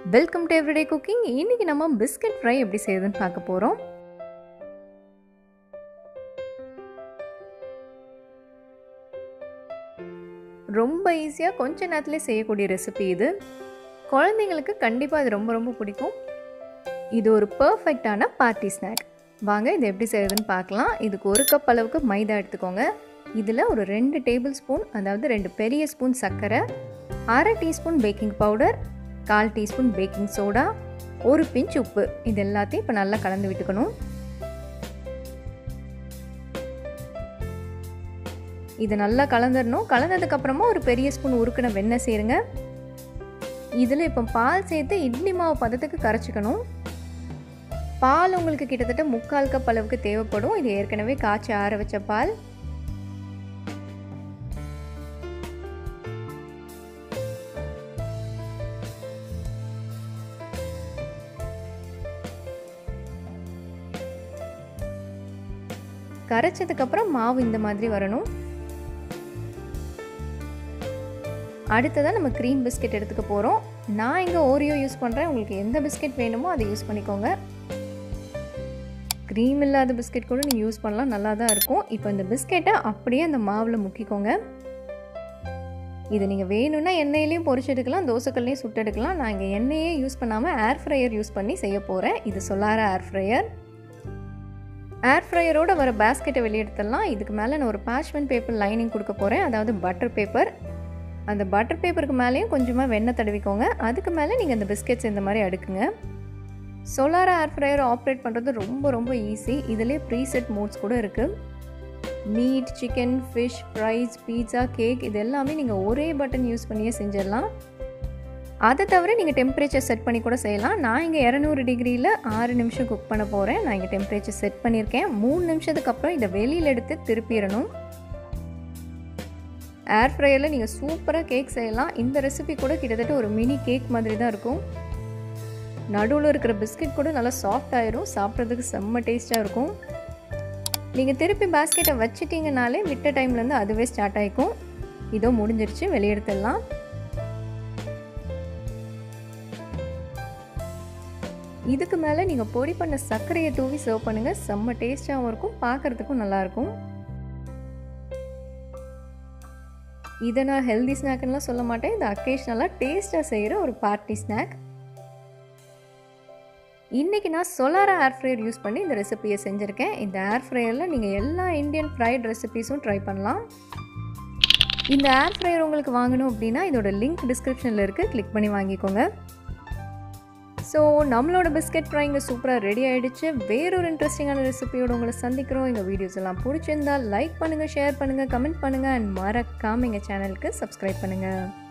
welcome to everyday cooking இன்னைக்கு நம்ம biscuit fry எப்படி செய்யுதுன்னு பார்க்க போகிறோம் ரொம்ப ஈஸியாக கொஞ்ச நேரத்துலேயே செய்யக்கூடிய ரெசிபி இது குழந்தைங்களுக்கு கண்டிப்பாக இது ரொம்ப ரொம்ப பிடிக்கும் இது ஒரு பர்ஃபெக்டான பார்ட்டி ஸ்நாக் வாங்க இது எப்படி செய்யுதுன்னு பார்க்கலாம் இதுக்கு ஒரு கப் அளவுக்கு மைதா எடுத்துக்கோங்க இதில் ஒரு ரெண்டு டேபிள் ஸ்பூன் அதாவது ரெண்டு பெரிய ஸ்பூன் சர்க்கரை அரை டீஸ்பூன் பேக்கிங் பவுடர் கால் டீஸ்பூன் பேக்கிங் சோடா ஒரு பிஞ்ச் உப்பு இது எல்லாத்தையும் இப்போ நல்லா கலந்து விட்டுக்கணும் இது நல்லா கலந்துடணும் கலந்ததுக்கப்புறமா ஒரு பெரிய ஸ்பூன் உருக்கின வெண்ணெய் சேருங்க இதில் இப்போ பால் சேர்த்து இட்லி மாவு பதத்துக்கு கரைச்சிக்கணும் பால் உங்களுக்கு கிட்டத்தட்ட முக்கால் கப் அளவுக்கு தேவைப்படும் இது ஏற்கனவே காய்ச்சி ஆற வச்ச பால் கரைச்சதுக்கப்புறம் மாவு இந்த மாதிரி வரணும் அடுத்ததாக நம்ம க்ரீம் பிஸ்கெட் எடுத்துக்க போகிறோம் நான் இங்கே ஓரியோ யூஸ் பண்ணுறேன் உங்களுக்கு எந்த பிஸ்கெட் வேணுமோ அதை யூஸ் பண்ணிக்கோங்க க்ரீம் இல்லாத பிஸ்கெட் கூட நீங்கள் யூஸ் பண்ணலாம் நல்லா தான் இருக்கும் இப்போ இந்த பிஸ்கெட்டை அப்படியே அந்த மாவில் முக்கிக்கோங்க இது நீங்கள் வேணும்னா எண்ணெயிலையும் பொரிச்சு எடுக்கலாம் தோசைக்கல்லையும் சுட்டு எடுக்கலாம் நான் இங்கே எண்ணெயே யூஸ் பண்ணாமல் ஏர் ஃப்ரையர் யூஸ் பண்ணி செய்ய போகிறேன் இது சொல்லார ஏர் ஃப்ரையர் ஏர் ஃப்ரையரோட வர பேஸ்கெட்டை வெளியெடுத்துடலாம் இதுக்கு மேலே நான் ஒரு பேஷ்மெண்ட் பேப்பர் லைனிங் கொடுக்க போகிறேன் அதாவது பட்டர் பேப்பர் அந்த பட்டர் பேப்பருக்கு மேலேயும் கொஞ்சமாக வெண்ணெய் தடவிக்கோங்க அதுக்கு மேலே நீங்கள் அந்த பிஸ்கெட்ஸ் இந்த மாதிரி அடுக்குங்க சோலார் ஏர் ஃப்ரையர் ஆப்ரேட் பண்ணுறது ரொம்ப ரொம்ப ஈஸி இதிலே ப்ரீசெட் மோட்ஸ் கூட இருக்குது meat chicken fish fries pizza cake இது எல்லாமே நீங்கள் ஒரே பட்டன் யூஸ் பண்ணியே செஞ்சிடலாம் அதை தவிர நீங்கள் டெம்பரேச்சர் செட் பண்ணி கூட செய்யலாம் நான் இங்கே இரநூறு டிகிரியில் ஆறு நிமிஷம் குக் பண்ண போகிறேன் நான் இங்கே டெம்பரேச்சர் செட் பண்ணியிருக்கேன் மூணு நிமிஷத்துக்கு அப்புறம் இதை வெளியில் எடுத்து திருப்பிடணும் ஏர் ஃப்ரையரில் நீங்கள் சூப்பராக கேக் செய்யலாம் இந்த ரெசிபி கூட கிட்டத்தட்ட ஒரு மினி கேக் மாதிரி தான் இருக்கும் நடுவில் இருக்கிற பிஸ்கட் கூட நல்லா சாஃப்ட் ஆயிரும் சாப்பிட்றதுக்கு செம்ம டேஸ்ட்டாக இருக்கும் நீங்கள் திருப்பி பாஸ்கெட்டை வச்சிட்டிங்கனாலே விட்ட டைம்லேருந்து அதுவே ஸ்டார்ட் ஆகிக்கும் இதோ முடிஞ்சிருச்சு வெளியெடுத்துடலாம் இதுக்கு மேலே நீங்கள் பொடி பண்ண சர்க்கரையை தூவி சர்வ் பண்ணுங்கள் செம்ம டேஸ்ட்டாகவும் இருக்கும் பார்க்குறதுக்கும் நல்லாயிருக்கும் இதை நான் ஹெல்தி ஸ்நாக்லாம் சொல்ல மாட்டேன் இது அக்கேஷ்னலாக டேஸ்ட்டாக செய்கிற ஒரு பார்ட்டி ஸ்நாக் இன்றைக்கி நான் சொலாரா ஏர் ஃப்ரையர் யூஸ் பண்ணி இந்த ரெசிபியை செஞ்சுருக்கேன் இந்த ஏர் ஃப்ரையரில் நீங்கள் எல்லா இந்தியன் ஃப்ரைட் ரெசிபீஸும் ட்ரை பண்ணலாம் இந்த ஏர் ஃப்ரையர் உங்களுக்கு வாங்கணும் அப்படின்னா இதோட லிங்க் டிஸ்கிரிப்ஷனில் இருக்குது கிளிக் பண்ணி வாங்கிக்கோங்க ஸோ நம்மளோட பிஸ்கெட் ஃப்ரை இங்கே சூப்பராக ரெடி ஆகிடுச்சு வேறொரு இன்ட்ரெஸ்டிங்கான ரெசிபியோட உங்களை சந்திக்கிறோம் எங்கள் வீடியோஸ் எல்லாம் பிடிச்சிருந்தா லைக் பண்ணுங்கள் ஷேர் பண்ணுங்கள் கமெண்ட் பண்ணுங்கள் அண்ட் மறக்காமல் எங்கள் சேனலுக்கு சப்ஸ்கிரைப் பண்ணுங்கள்